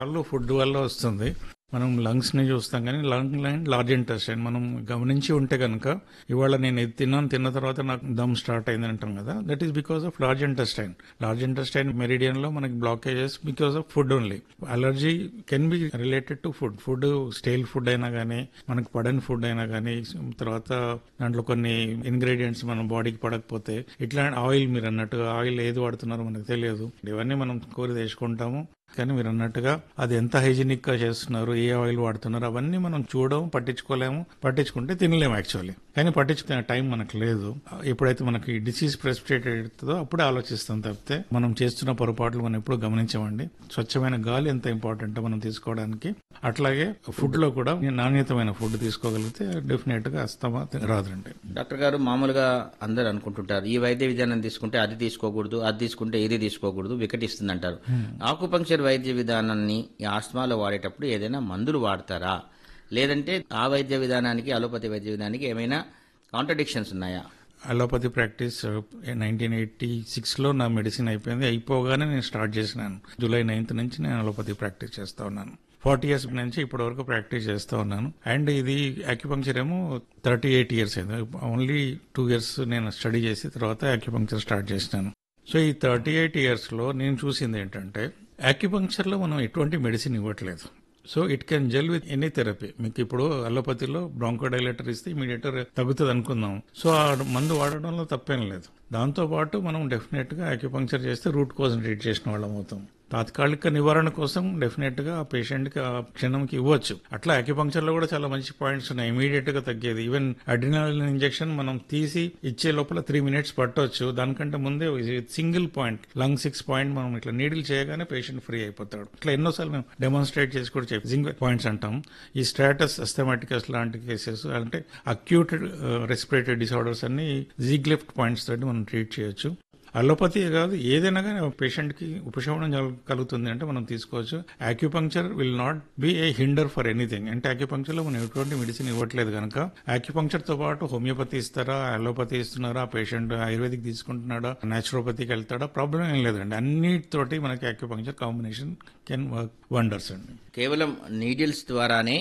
వాళ్ళు ఫుడ్ వల్ల వస్తుంది మనం లంగ్స్ ని చూస్తాం కానీ లంగ్ లైన్ లార్జ్ ఇంటెస్టైన్ మనం గమనించి ఉంటే కనుక ఇవాళ నేను ఇది తిన్నాను తిన్న తర్వాత నాకు దమ్ స్టార్ట్ అయింది అంటాం కదా that is because of large intestine large intestine meridian లో మనకి blockages because of food only allergy can be related to food food style food అయినా కానీ మనకు పడని ఫుడ్ అయినా కానీ తర్వాత దాంట్లో కొన్ని ఇంగ్రీడియంట్స్ మన బాడీకి పడకపోతే ఇట్లా ఆయిల్ మీరు అన్నట్టుగా ఆయిల్ ఏది వాడుతున్నారో మనకు తెలియదు ఇవన్నీ మనం కోరి తెచ్చుకుంటాము కానీ మీరు అన్నట్టుగా అది ఎంత హైజీనిక్ గా చేస్తున్నారు ఏ ఆయిల్ వాడుతున్నారు అవన్నీ మనం చూడము పట్టించుకోలేము పట్టించుకుంటే తినలేము యాక్చువల్లీ కానీ పట్టించుకునే టైం మనకు లేదు ఎప్పుడైతే మనకి డిసీజ్ ప్రెసిపిటేట్ అవుతుందో అప్పుడే ఆలోచిస్తాం తప్పితే మనం చేస్తున్న పొరపాట్లు మనం ఎప్పుడు గమనించమండి స్వచ్ఛమైన గాలి ఎంత ఇంపార్టెంట్ మనం తీసుకోవడానికి అట్లాగే ఫుడ్ లో కూడా నాణ్యతమైన ఫుడ్ తీసుకోగలిగితే డెఫినెట్ గా అస్తమా రాదండి డాక్టర్ గారు మామూలుగా అందరు అనుకుంటుంటారు ఈ వైద్య విధానం తీసుకుంటే అది తీసుకోకూడదు అది తీసుకుంటే ఇది తీసుకోకూడదు వికటిస్తుంది అంటారు ఆకుపంక్చర్ వైద్య విధానాన్ని ఈ ఆస్మాలో వాడేటప్పుడు ఏదైనా మందులు వాడతారా లేదంటే ఆ వైద్య విధానానికి అలోపతి వైద్య విధానానికి ఏమైనా కాంట్రడిక్షన్స్ ఉన్నాయా allopathy practice nineteen eighty six లో నా మెడిసిన్ అయిపోయింది అయిపోగానే నేను స్టార్ట్ చేసినాను జూలై నైన్త్ నుంచి నేను అలోపతి ప్రాక్టీస్ చేస్తా ఉన్నాను ఫార్టీ ఇయర్స్ నుంచి ఇప్పటి వరకు ప్రాక్టీస్ చేస్తూ ఉన్నాను అండ్ ఇది అక్యుపంక్చర్ ఏమో థర్టీ ఎయిట్ ఇయర్స్ అయింది ఓన్లీ టూ ఇయర్స్ నేను స్టడీ చేసి తర్వాత అక్యుపంక్చర్ స్టార్ట్ చేసినాను సో ఈ థర్టీ ఎయిట్ ఇయర్స్ లో నేను చూసింది ఏంటంటే అక్యుపంక్చర్ లో మనం ఎటువంటి మెడిసిన్ ఇవ్వట్లేదు so it can gel with any therapy మీకు ఇప్పుడు అలోపతిలో బ్రాంకోడైలేటర్ ఇస్తే ఇమీడియట్ తగ్గుతుంది అనుకుందాం సో ఆ మందు వాడడంలో తప్పేం లేదు దాంతో పాటు మనం డెఫినెట్ గా అక్యుపంక్చర్ చేస్తే రూట్ కోజ్ ట్రీట్ చేసిన వాళ్ళం అవుతాం తాత్కాలిక నివారణ కోసం డెఫినెట్ గా ఆ పేషెంట్ కి ఆ క్షణంకి ఇవ్వచ్చు అట్లా అక్యుపంక్చర్ లో కూడా చాలా మంచి పాయింట్స్ ఉన్నాయి ఇమీడియట్ గా తగ్గేది ఈవెన్ అడ్రినల్ ఇంజెక్షన్ మనం తీసి ఇచ్చే లోపల త్రీ మినిట్స్ పట్టవచ్చు దానికంటే ముందే single point lung six point మనం ఇట్లా నీడిల్ చేయగానే పేషెంట్ ఫ్రీ అయిపోతాడు ఇట్లా ఎన్నోసార్లు మేము డెమాన్స్ట్రేట్ చేసి కూడా చెప్పి సింగిల్ పాయింట్స్ అంటాం ఈ స్టాటస్ అస్థమాటికస్ లాంటి కేసెస్ అంటే అక్యూట్ రెస్పిరేటరీ డిసార్డర్స్ అన్ని జీగ్లెఫ్ట్ పాయింట్స్ తోటి మనం ట్రీట్ చేయొచ్చు అలోపతి కాదు ఏదైనా కానీ పేషెంట్ కి ఉపశమనం కలు- కలుగుతుంది అంటే మనం తీసుకోవచ్చు acupuncture will not be a hinder for anything అంటే acupuncture లో మనం ఎటువంటి మెడిసిన్ ఇవ్వట్లేదు కనుక acupuncture తో పాటు హోమియోపతి ఇస్తారా అలోపతి ఇస్తున్నారా పేషెంట్ ఆయుర్వేదిక్ తీసుకుంటున్నాడా న్యాచురోపతికి వెళ్తాడా ప్రాబ్లం ఏం లేదండి అన్నిటితోటి మనకి acupuncture combination can work wonders అండి కేవలం నీడిల్స్ ద్వారానే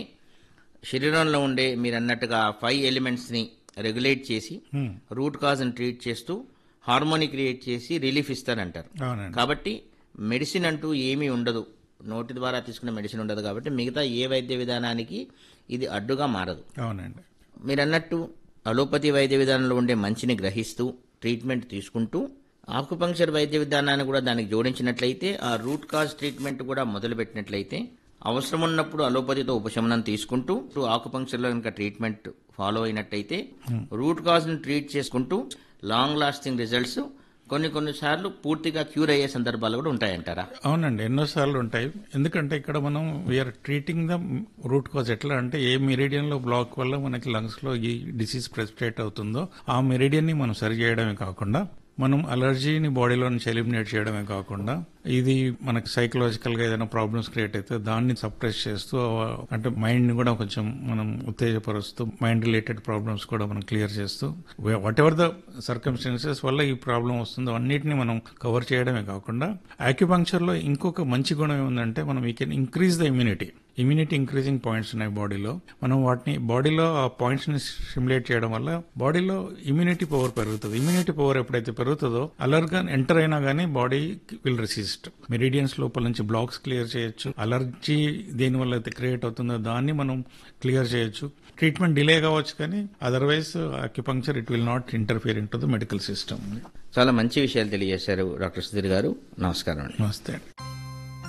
శరీరంలో ఉండే మీరు అన్నట్టుగా ఫైవ్ ఎలిమెంట్స్ ని రెగ్యులేట్ చేసి రూట్ కాజ్ ట్రీట్ చేస్తూ హార్మోని క్రియేట్ చేసి రిలీఫ్ ఇస్తారంటారు అవునండి కాబట్టి మెడిసిన్ అంటూ ఏమీ ఉండదు నోటి ద్వారా తీసుకునే మెడిసిన్ ఉండదు కాబట్టి మిగతా ఏ వైద్య విధానానికి ఇది అడ్డుగా మారదు అవునండి మీరు అన్నట్టు అలోపతి వైద్య విధానంలో ఉండే మంచిని గ్రహిస్తూ ట్రీట్మెంట్ తీసుకుంటూ ఆకుపంక్చర్ వైద్య విధానాన్ని కూడా దానికి జోడించినట్లయితే ఆ రూట్ కాజ్ ట్రీట్మెంట్ కూడా మొదలుపెట్టినట్లయితే అవసరం ఉన్నప్పుడు అలోపతితో ఉపశమనం తీసుకుంటూ ఆకుపంక్చర్లో కనుక ట్రీట్మెంట్ ఫాలో అయినట్టయితే రూట్ కాజ్ని ట్రీట్ చేసుకుంటూ లాంగ్ లాస్టింగ్ రిజల్ట్స్ కొన్ని కొన్నిసార్లు పూర్తిగా క్యూర్ అయ్యే సందర్భాలు కూడా ఉంటాయంటారా అవునండి ఎన్నోసార్లు ఉంటాయి ఎందుకంటే ఇక్కడ మనం we are treating the root cause ఎట్లా అంటే ఏ మెరిడియన్ లో బ్లాక్ వల్ల మనకి లంగ్స్ లో ఈ డిసీజ్ ప్రెసిపిటేట్ అవుతుందో ఆ మెరిడియన్ ని మనం సరి చేయడమే కాకుండా మనం అలర్జీని బాడీలో నుంచి ఎలిమినేట్ చేయడమే కాకుండా ఇది మనకి సైకలాజికల్ గా ఏదైనా ప్రాబ్లమ్స్ క్రియేట్ అయితే దాన్ని సప్రెస్ చేస్తూ అంటే మైండ్ ని కూడా కొంచెం మనం ఉత్తేజపరుస్తూ మైండ్ రిలేటెడ్ ప్రాబ్లమ్స్ కూడా మనం క్లియర్ చేస్తూ వాట్ ఎవర్ ద సర్కమ్స్టాన్సెస్ వల్ల ఈ ప్రాబ్లం వస్తుందో అన్నిటిని మనం కవర్ చేయడమే కాకుండా ఆక్యుపంక్చర్ లో ఇంకొక మంచి గుణం ఏముందంటే మనం we can increase the immunity immunity increasing points ఉన్నాయి బాడీలో మనం వాటిని బాడీలో ఆ పాయింట్స్ ని స్టిమ్యులేట్ చేయడం వల్ల బాడీలో ఇమ్యూనిటీ పవర్ పెరుగుతుంది ఇమ్యూనిటీ పవర్ ఎప్పుడైతే పెరుగుతుందో అలర్గన్ ఎంటర్ అయినా కానీ బాడీ విల్ రెసిస్ట్ మెరిడియన్స్ లోపల నుంచి బ్లాక్స్ క్లియర్ చేయొచ్చు అలర్జీ దేని వల్ల అయితే క్రియేట్ అవుతుందో దాన్ని మనం క్లియర్ చేయొచ్చు ట్రీట్మెంట్ డిలే కావచ్చు కానీ otherwise acupuncture it will not interfere into the medical system చాలా మంచి విషయాలు తెలియజేశారు డాక్టర్ సుధీర్ గారు నమస్కారం అండి నమస్తే అండి